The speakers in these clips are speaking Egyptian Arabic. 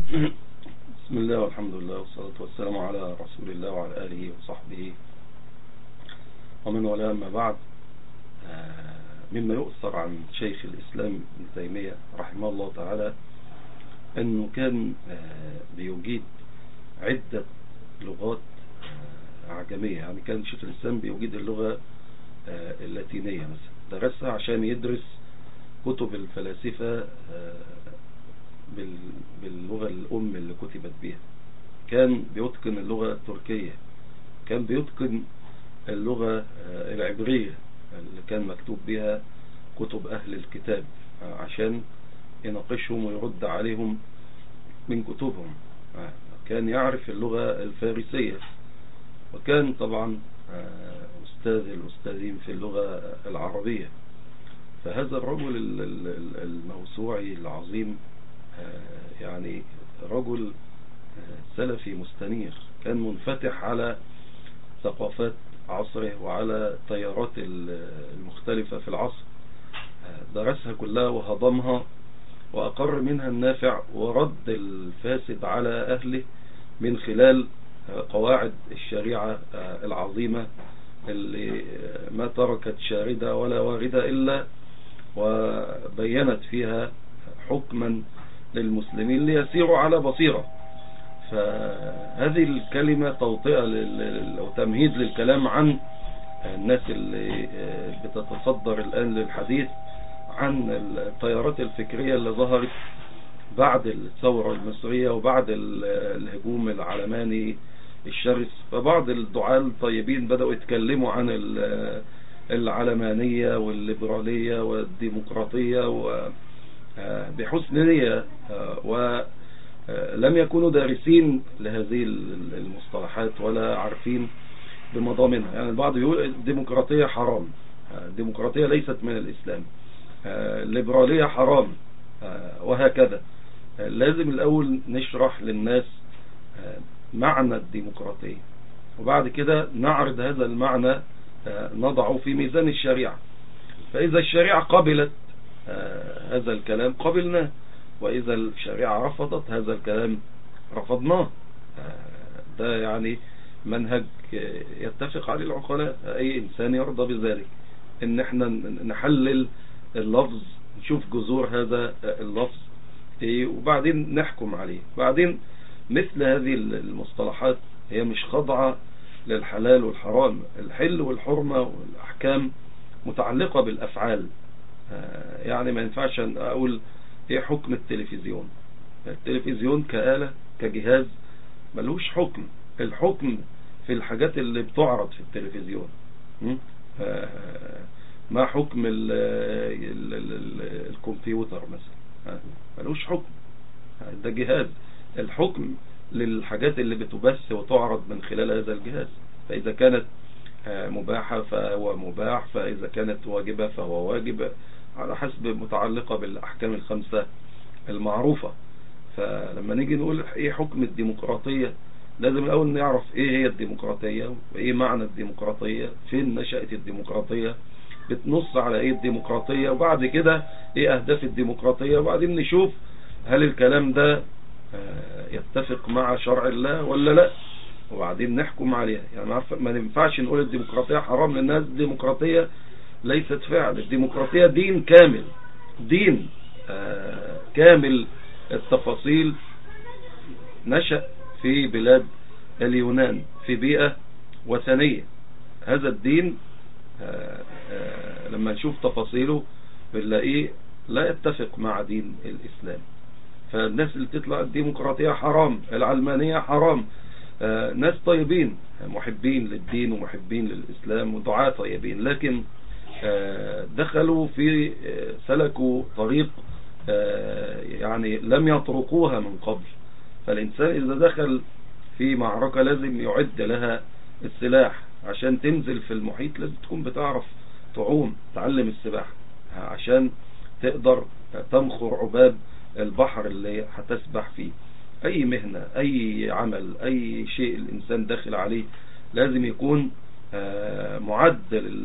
بسم الله والحمد لله والصلاة والسلام على رسول الله وعلى آله وصحبه ومن ولا ما بعد مما يؤثر عن شيخ الإسلام ابن تيمية رحمه الله تعالى أنه كان بيجيد عدة لغات أعجمية يعني كان شيخ الإسلام بيجيد اللغة اللاتينية مثلا درسها عشان يدرس كتب الفلاسفة باللغة الأم اللي كتبت بها كان بيتقن اللغة التركية كان بيتقن اللغة العبرية اللي كان مكتوب بها كتب أهل الكتاب عشان يناقشهم ويرد عليهم من كتبهم كان يعرف اللغة الفارسية وكان طبعا أستاذ الأستاذين في اللغة العربية فهذا الرجل الموسوعي العظيم يعني رجل سلفي مستنير كان منفتح على ثقافات عصره وعلى التيارات المختلفة في العصر درسها كلها وهضمها وأقر منها النافع ورد الفاسد على أهله من خلال قواعد الشريعة العظيمة اللي ما تركت شاردة ولا واردة إلا وبينت فيها حكما للمسلمين ليسيروا على بصيرة فهذه الكلمة توطئة أو تمهيد للكلام عن الناس اللي بتتصدر الآن للحديث عن التيارات الفكرية اللي ظهرت بعد الثورة المصرية وبعد الهجوم العلماني الشرس فبعض الدعاة الطيبين بدأوا يتكلموا عن العلمانية والليبرالية والديمقراطية بحسن نية ولم يكونوا دارسين لهذه المصطلحات ولا عارفين بمضامنها يعني البعض يقول الديمقراطية حرام الديمقراطية ليست من الإسلام الليبرالية حرام وهكذا لازم الأول نشرح للناس معنى الديمقراطية وبعد كده نعرض هذا المعنى نضعه في ميزان الشريعة فإذا الشريعة قبلت هذا الكلام قبلناه وإذا الشريعة رفضت هذا الكلام رفضناه ده يعني منهج يتفق عليه العقلاء أي إنسان يرضى بذلك إن احنا نحلل اللفظ نشوف جذور هذا اللفظ إيه وبعدين نحكم عليه بعدين مثل هذه المصطلحات هي مش خاضعة للحلال والحرام الحل والحرمة والأحكام متعلقة بالأفعال يعني ما ينفعش أن أقول إيه حكم التلفزيون التلفزيون كآلة كجهاز ملوش حكم الحكم في الحاجات اللي بتعرض في التلفزيون ما حكم ال ال ال الكمبيوتر مثلا ملوش حكم ده جهاز الحكم للحاجات اللي بتبث وتعرض من خلال هذا الجهاز فإذا كانت مباحة فهو مباح فإذا كانت واجبة فهو واجب على حسب متعلقة بالأحكام الخمسة المعروفة فلما نيجي نقول ايه حكم الديمقراطية لازم الأول نعرف ايه هي الديمقراطية وايه معنى الديمقراطية فين نشأت الديمقراطية بتنص على ايه الديمقراطية وبعد كده ايه اهداف الديمقراطية وبعدين نشوف هل الكلام ده يتفق مع شرع الله ولا لا وبعدين نحكم عليها يعني ما ينفعش نقول الديمقراطية حرام للناس الديمقراطية ليست فعل الديمقراطية دين كامل دين كامل التفاصيل نشأ في بلاد اليونان في بيئة وثنية هذا الدين لما نشوف تفاصيله بنلاقيه لا يتفق مع دين الإسلام فالناس اللي تطلع الديمقراطية حرام العلمانية حرام ناس طيبين محبين للدين ومحبين للإسلام ودعاة طيبين لكن دخلوا في سلكوا طريق يعني لم يطرقوها من قبل فالإنسان إذا دخل في معركة لازم يعد لها السلاح عشان تنزل في المحيط لازم تكون بتعرف تعوم تعلم السباحة عشان تقدر تمخر عباب البحر اللي هتسبح فيه اي مهنة اي عمل اي شيء الانسان داخل عليه لازم يكون معد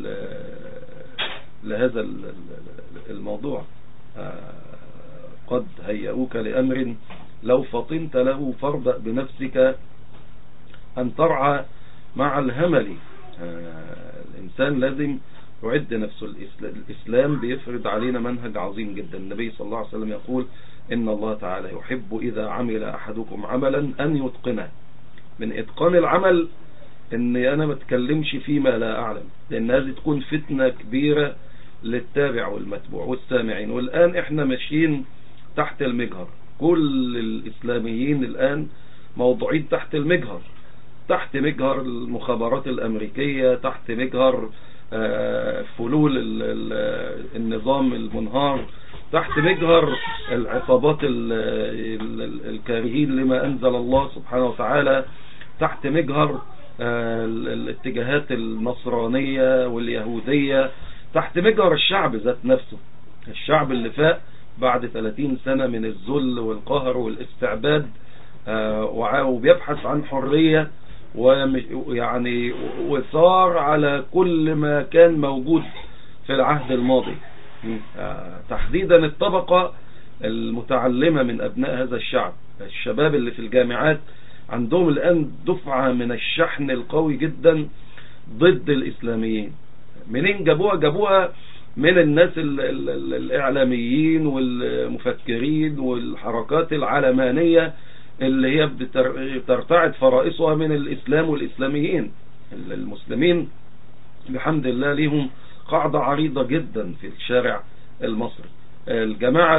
لهذا الموضوع قد هيئوك لامر لو فطنت له فاربأ بنفسك أن ترعى مع الهمل آه، الإنسان لازم يعد نفسه الإسلام بيفرض علينا منهج عظيم جدا النبي صلى الله عليه وسلم يقول إن الله تعالى يحب إذا عمل أحدكم عملا أن يتقنه من إتقان العمل إن أنا ما اتكلمش فيما لا أعلم لأن هذه تكون فتنة كبيرة للتابع والمتبوع والسامعين والآن إحنا ماشيين تحت المجهر كل الإسلاميين الآن موضوعين تحت المجهر تحت مجهر المخابرات الأمريكية تحت مجهر آه، فلول النظام المنهار تحت مجهر العصابات الكارهين لما أنزل الله سبحانه وتعالى تحت مجهر آه، الاتجاهات النصرانية واليهودية تحت مجهر الشعب ذات نفسه الشعب اللي فاق بعد 30 سنة من الذل والقهر والاستعباد آه، وبيبحث عن حرية ويعني وصار على كل ما كان موجود في العهد الماضي آه، تحديدا الطبقة المتعلمة من أبناء هذا الشعب الشباب اللي في الجامعات عندهم الآن دفعة من الشحن القوي جدا ضد الإسلاميين منين جابوها جابوها من الناس الإعلاميين والمفكرين والحركات العلمانية اللي هي بترتعد فرائصها من الإسلام والإسلاميين المسلمين بحمد الله لهم قاعدة عريضة جدا في الشارع المصري الجماعة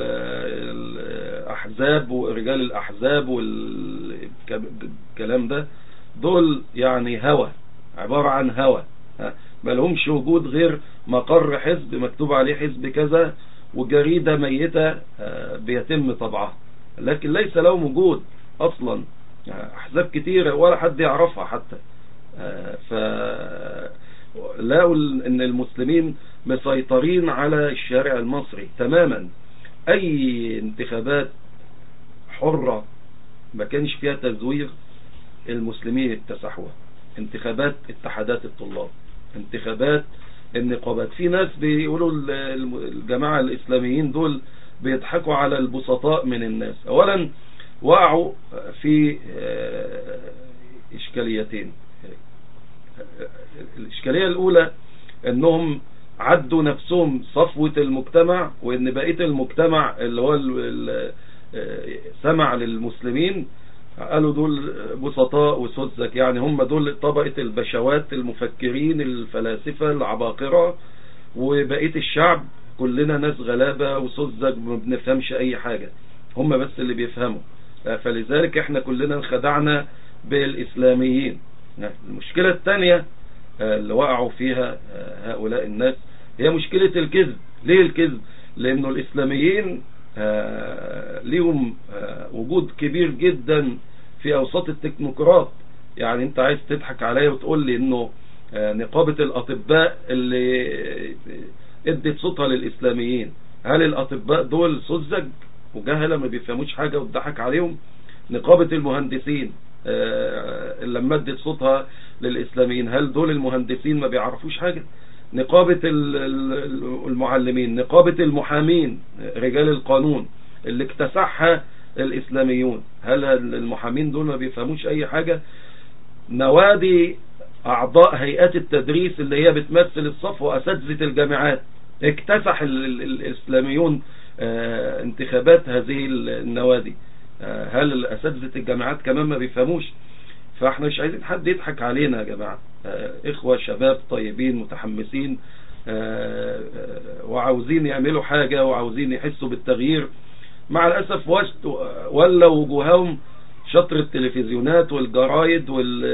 الأحزاب ورجال الأحزاب والكلام ده دول يعني هوى عبارة عن هوى ما لهمش وجود غير مقر حزب مكتوب عليه حزب كذا وجريدة ميتة آه، بيتم طبعها لكن ليس له وجود أصلا أحزاب كتيرة ولا حد يعرفها حتى آه، ف لقوا ان المسلمين مسيطرين على الشارع المصري تماما اي انتخابات حرة ما كانش فيها تزوير المسلمين اكتسحوها انتخابات اتحادات الطلاب انتخابات النقابات في ناس بيقولوا الجماعة الإسلاميين دول بيضحكوا على البسطاء من الناس أولا وقعوا في آه، إشكاليتين الإشكالية الأولى أنهم عدوا نفسهم صفوة المجتمع وأن بقية المجتمع اللي هو آه، سمع للمسلمين قالوا دول بسطاء وسذج يعني هم دول طبقة البشوات المفكرين الفلاسفة العباقرة وبقية الشعب كلنا ناس غلابة وسذج ما بنفهمش اي حاجة هم بس اللي بيفهموا فلذلك احنا كلنا انخدعنا بالاسلاميين المشكلة الثانية اللي وقعوا فيها هؤلاء الناس هي مشكلة الكذب ليه الكذب لانه الاسلاميين آه، ليهم آه، وجود كبير جدا في اوساط التكنوقراط يعني انت عايز تضحك عليا وتقول لي انه آه، نقابة الاطباء اللي ادت صوتها للاسلاميين هل الاطباء دول سذج وجهلة ما بيفهموش حاجة وتضحك عليهم نقابة المهندسين اللي لما ادت صوتها للاسلاميين هل دول المهندسين ما بيعرفوش حاجة نقابة المعلمين نقابة المحامين رجال القانون اللي اكتسحها الإسلاميون هل المحامين دول ما بيفهموش أي حاجة نوادي أعضاء هيئات التدريس اللي هي بتمثل الصف وأساتذة الجامعات اكتسح الإسلاميون آه، انتخابات هذه النوادي آه، هل أساتذة الجامعات كمان ما بيفهموش فاحنا مش عايزين حد يضحك علينا يا جماعة آه، اخوة شباب طيبين متحمسين آه، آه، وعاوزين يعملوا حاجة وعاوزين يحسوا بالتغيير مع الأسف ولا وجوههم شطر التلفزيونات والجرايد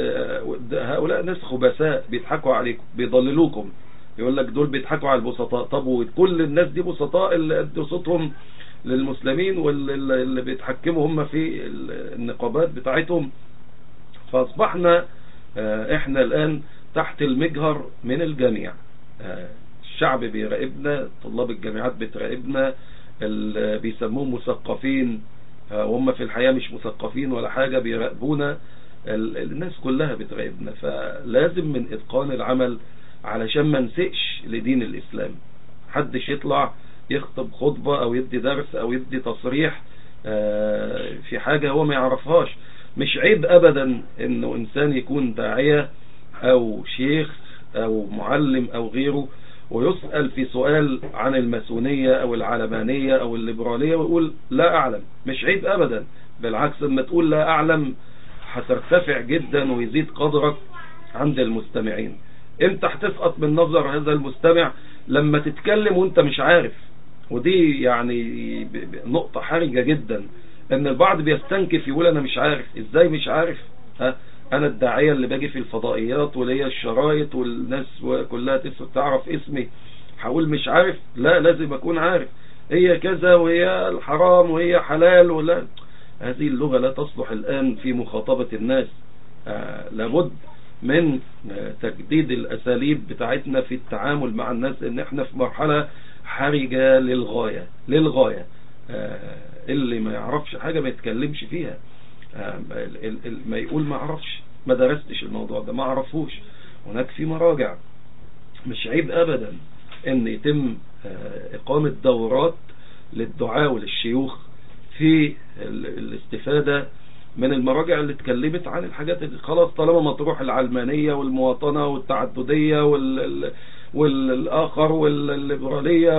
هؤلاء ناس خبثاء بيضحكوا عليكم بيضللوكم يقول لك دول بيضحكوا على البسطاء طب وكل الناس دي بسطاء اللي ادوا صوتهم للمسلمين واللي بيتحكموا هم في النقابات بتاعتهم فأصبحنا آه، احنا الآن تحت المجهر من الجميع آه، الشعب بيراقبنا طلاب الجامعات بتراقبنا بيسموهم مثقفين آه، وهم في الحياة مش مثقفين ولا حاجة بيراقبونا الناس كلها بتراقبنا فلازم من إتقان العمل علشان ما نسقش لدين الإسلام حدش يطلع يخطب خطبة أو يدي درس أو يدي تصريح في حاجة هو ما يعرفهاش مش عيب ابدا انه انسان يكون داعية او شيخ او معلم او غيره ويسأل في سؤال عن الماسونية او العلمانية او الليبرالية ويقول لا اعلم مش عيب ابدا بالعكس لما تقول لا اعلم هترتفع جدا ويزيد قدرك عند المستمعين انت هتسقط من نظر هذا المستمع لما تتكلم وانت مش عارف ودي يعني نقطة حرجة جدا ان البعض بيستنكف يقول انا مش عارف ازاي مش عارف ها انا الداعية اللي باجي في الفضائيات وليا الشرايط والناس كلها تعرف اسمي هقول مش عارف لا لازم اكون عارف هي كذا وهي الحرام وهي حلال ولا هذه اللغة لا تصلح الآن في مخاطبة الناس آه لابد من آه تجديد الأساليب بتاعتنا في التعامل مع الناس ان احنا في مرحلة حرجة للغاية للغاية آه اللي ما يعرفش حاجة ما يتكلمش فيها ما يقول ما عرفش ما درستش الموضوع ده ما عرفوش هناك في مراجع مش عيب ابدا ان يتم اقامة دورات للدعاء وللشيوخ في الاستفادة من المراجع اللي اتكلمت عن الحاجات اللي خلاص طالما مطروح العلمانية والمواطنة والتعددية وال والآخر والليبرالية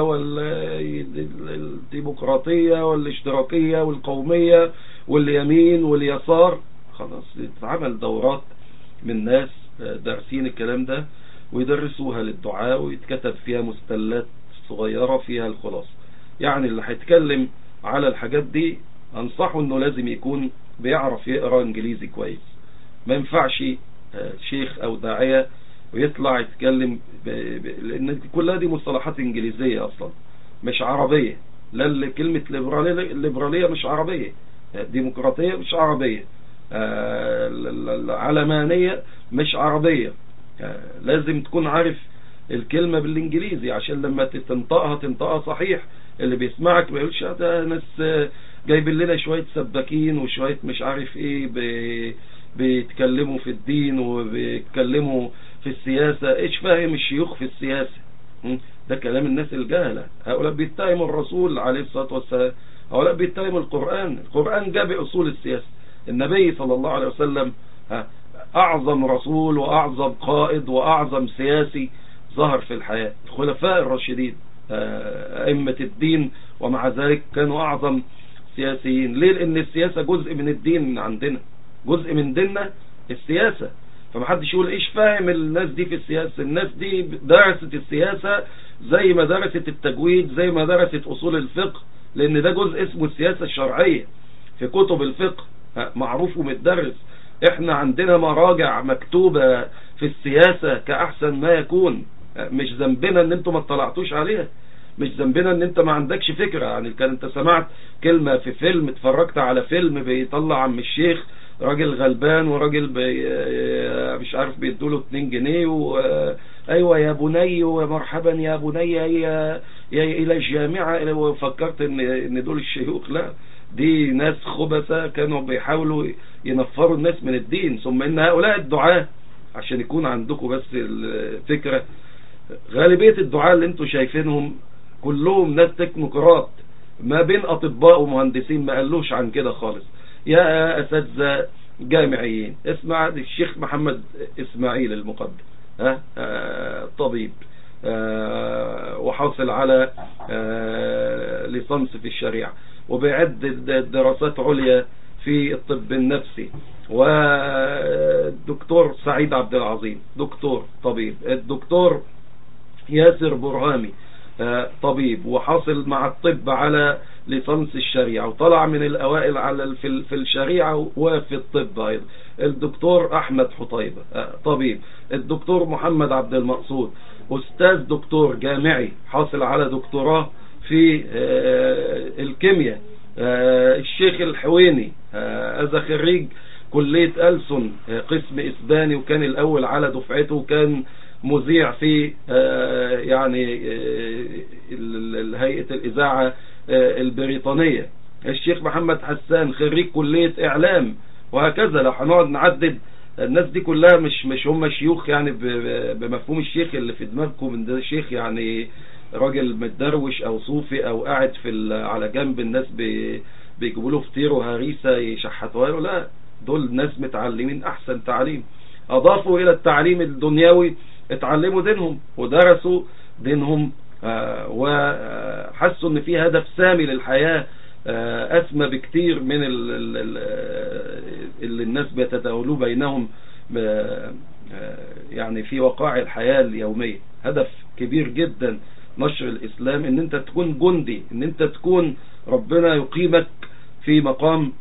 والديمقراطية والاشتراكية والقومية واليمين واليسار خلاص اتعمل دورات من ناس دارسين الكلام ده ويدرسوها للدعاء ويتكتب فيها مستلات صغيرة فيها الخلاصة يعني اللي هيتكلم على الحاجات دي انصحه انه لازم يكون بيعرف يقرأ انجليزي كويس ما ينفعش شيخ او داعية ويطلع يتكلم ب... ب... لان كلها دي مصطلحات انجليزية اصلا مش عربية لا كلمة ليبرالية الليبرالية مش عربية ديمقراطية مش عربية العلمانية مش عربية لازم تكون عارف الكلمة بالانجليزي عشان لما تنطقها تنطقها صحيح اللي بيسمعك ما يقولش ده ناس جايبين لنا شوية سباكين وشوية مش عارف ايه بي بيتكلموا في الدين وبيتكلموا في السياسة ايش فاهم الشيوخ في السياسة ده كلام الناس الجهلة هؤلاء بيتهموا الرسول عليه الصلاة والسلام هؤلاء بيتهموا القرآن القرآن جاب أصول السياسة النبي صلى الله عليه وسلم أعظم رسول وأعظم قائد وأعظم سياسي ظهر في الحياة الخلفاء الراشدين أئمة الدين ومع ذلك كانوا أعظم سياسيين ليه لأن السياسة جزء من الدين عندنا جزء من ديننا السياسة فمحدش يقول ايش فاهم الناس دي في السياسة الناس دي درست السياسة زي ما درست التجويد زي ما درست أصول الفقه لأن ده جزء اسمه السياسة الشرعية في كتب الفقه معروف ومتدرس احنا عندنا مراجع مكتوبة في السياسة كأحسن ما يكون مش ذنبنا ان انتوا ما اطلعتوش عليها مش ذنبنا ان انت ما عندكش فكرة يعني كان انت سمعت كلمة في فيلم اتفرجت على فيلم بيطلع عم الشيخ راجل غلبان وراجل بي مش عارف بيدوله 2 جنيه و ايوه يا بني ومرحبا يا بني يا يا الى الجامعة وفكرت ان ان دول الشيوخ لا دي ناس خبثة كانوا بيحاولوا ينفروا الناس من الدين ثم ان هؤلاء الدعاة عشان يكون عندكم بس الفكرة غالبية الدعاة اللي انتوا شايفينهم كلهم ناس تكنوقراط ما بين اطباء ومهندسين ما قالوش عن كده خالص يا اساتذه جامعيين اسمع الشيخ محمد اسماعيل المقدم ها آه طبيب آه وحاصل على آه ليسانس في الشريعة وبيعد دراسات عليا في الطب النفسي والدكتور سعيد عبد العظيم دكتور طبيب الدكتور ياسر برهامي طبيب وحاصل مع الطب على ليسانس الشريعة وطلع من الأوائل على في الشريعة وفي الطب أيضا الدكتور أحمد حطيبة طبيب الدكتور محمد عبد المقصود أستاذ دكتور جامعي حاصل على دكتوراه في الكيمياء الشيخ الحويني هذا خريج كلية ألسن قسم إسباني وكان الأول على دفعته وكان مذيع في يعني هيئة الإذاعة البريطانية الشيخ محمد حسان خريج كلية إعلام وهكذا لو هنقعد نعدد الناس دي كلها مش مش هم شيوخ يعني بمفهوم الشيخ اللي في دماغكم من ده شيخ يعني راجل متدروش او صوفي او قاعد في على جنب الناس بيجيبوا له فطير وهريسة يشحتوها له لا دول ناس متعلمين احسن تعليم اضافوا الى التعليم الدنيوي اتعلموا دينهم ودرسوا دينهم آه، وحسوا ان في هدف سامي للحياة آه، اسمى بكتير من اللي الناس بيتداولوه بينهم آه، يعني في وقائع الحياة اليومية هدف كبير جدا نشر الإسلام ان انت تكون جندي ان انت تكون ربنا يقيمك في مقام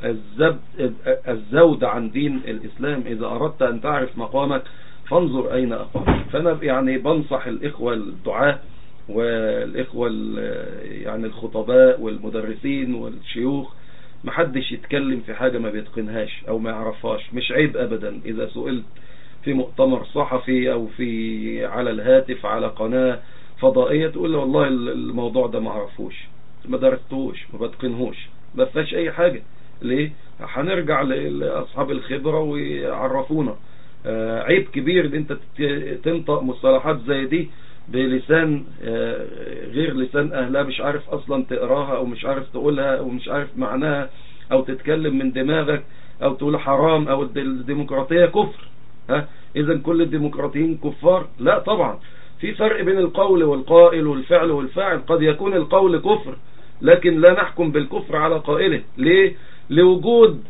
الزود عن دين الإسلام إذا أردت أن تعرف مقامك فانظر أين أقام فأنا يعني بنصح الإخوة الدعاء والإخوة يعني الخطباء والمدرسين والشيوخ محدش يتكلم في حاجة ما بيتقنهاش أو ما يعرفهاش مش عيب أبدا إذا سئلت في مؤتمر صحفي أو في على الهاتف على قناة فضائية تقول له والله الموضوع ده ما عرفوش ما درستوش ما بتقنهوش ما فيهاش اي حاجة ليه هنرجع لاصحاب الخبرة ويعرفونا آه عيب كبير ان انت تنطق مصطلحات زي دي بلسان آه غير لسان اهلها مش عارف اصلا تقراها او مش عارف تقولها او مش عارف معناها او تتكلم من دماغك او تقول حرام او الديمقراطية كفر ها اذا كل الديمقراطيين كفار لا طبعا في فرق بين القول والقائل والفعل والفاعل قد يكون القول كفر لكن لا نحكم بالكفر على قائله ليه لوجود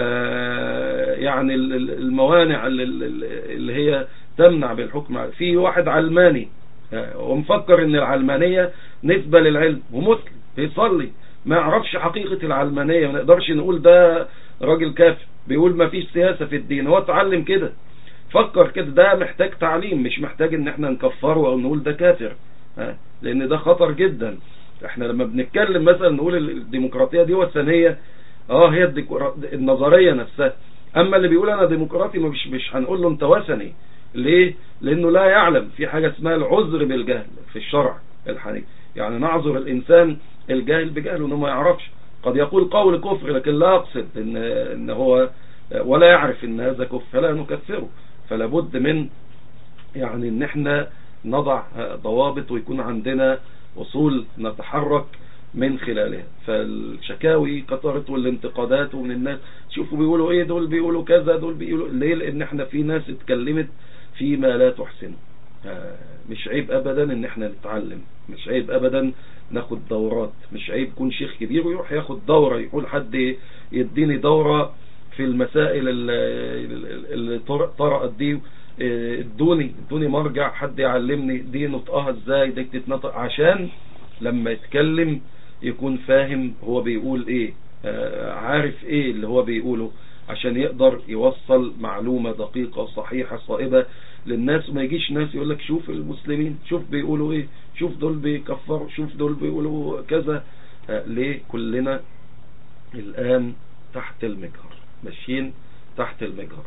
آه يعني الموانع اللي هي تمنع بالحكم في واحد علماني آه ومفكر ان العلمانية نسبة للعلم ومسلم بيصلي ما يعرفش حقيقة العلمانية ما نقدرش نقول ده راجل كافر بيقول ما فيش سياسة في الدين هو اتعلم كده فكر كده ده محتاج تعليم مش محتاج ان احنا نكفره او نقول ده كافر آه لان ده خطر جدا احنا لما بنتكلم مثلا نقول الديمقراطية دي وثنية اه هي النظرية نفسها اما اللي بيقول انا ديمقراطي مش مش هنقول له انت وثني ليه لانه لا يعلم في حاجة اسمها العذر بالجهل في الشرع الحنيف يعني نعذر الانسان الجاهل بجهله انه ما يعرفش قد يقول قول كفر لكن لا يقصد ان, إن هو ولا يعرف ان هذا كفر فلا نكفره فلا بد من يعني ان احنا نضع ضوابط ويكون عندنا اصول نتحرك من خلالها فالشكاوي كثرت والانتقادات ومن الناس شوفوا بيقولوا ايه دول بيقولوا كذا دول بيقولوا ليه لان احنا في ناس اتكلمت فيما لا تحسن مش عيب ابدا ان احنا نتعلم مش عيب ابدا ناخد دورات مش عيب يكون شيخ كبير ويروح ياخد دورة يقول حد يديني دورة في المسائل اللي طرقت دي ادوني ادوني مرجع حد يعلمني دي نطقها ازاي دي تتنطق عشان لما يتكلم يكون فاهم هو بيقول ايه عارف ايه اللي هو بيقوله عشان يقدر يوصل معلومة دقيقة صحيحة صائبة للناس وما يجيش ناس يقول لك شوف المسلمين شوف بيقولوا ايه شوف دول بيكفروا شوف دول بيقولوا كذا ليه كلنا الآن تحت المجهر ماشيين تحت المجهر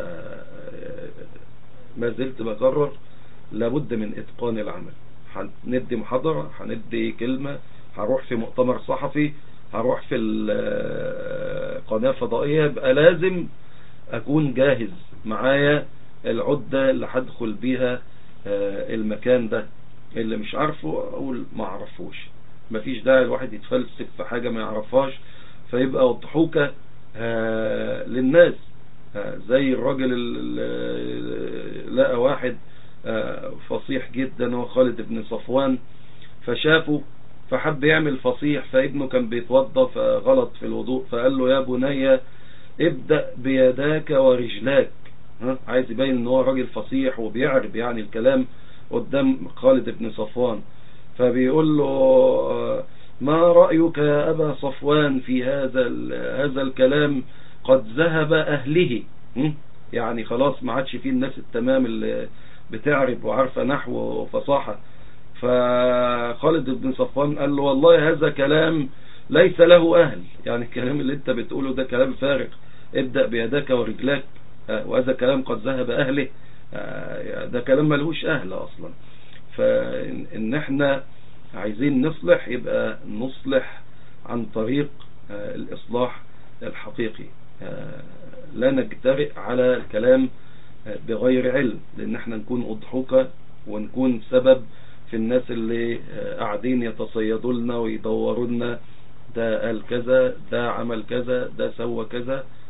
ما زلت بكرر لابد من اتقان العمل هندي محاضرة هندي كلمة هروح في مؤتمر صحفي هروح في قناة فضائية يبقى لازم اكون جاهز معايا العدة اللي هدخل بيها المكان ده اللي مش عارفه اقول ما اعرفوش مفيش داعي الواحد يتفلسف في حاجة ما يعرفهاش فيبقى ضحوكة للناس زي الراجل اللي لقى واحد فصيح جدا هو خالد بن صفوان فشافه فحب يعمل فصيح فابنه كان بيتوضى فغلط في الوضوء فقال له يا بني ابدأ بيداك ورجلاك عايز يبين ان هو راجل فصيح وبيعرب يعني الكلام قدام خالد بن صفوان فبيقول له ما رأيك يا أبا صفوان في هذا هذا الكلام قد ذهب أهله يعني خلاص ما عادش فيه الناس التمام اللي بتعرب وعارفة نحو وفصاحة فخالد بن صفوان قال له والله هذا كلام ليس له أهل يعني الكلام اللي انت بتقوله ده كلام فارغ ابدأ بيدك ورجلاك وهذا كلام قد ذهب أهله ده كلام ملهوش أهل أصلا فإن احنا عايزين نصلح يبقى نصلح عن طريق الإصلاح الحقيقي لا نجترئ على الكلام بغير علم لأن احنا نكون أضحوكة ونكون سبب في الناس اللي قاعدين يتصيدوا لنا ويدوروا لنا ده قال كذا ده عمل كذا ده سوى كذا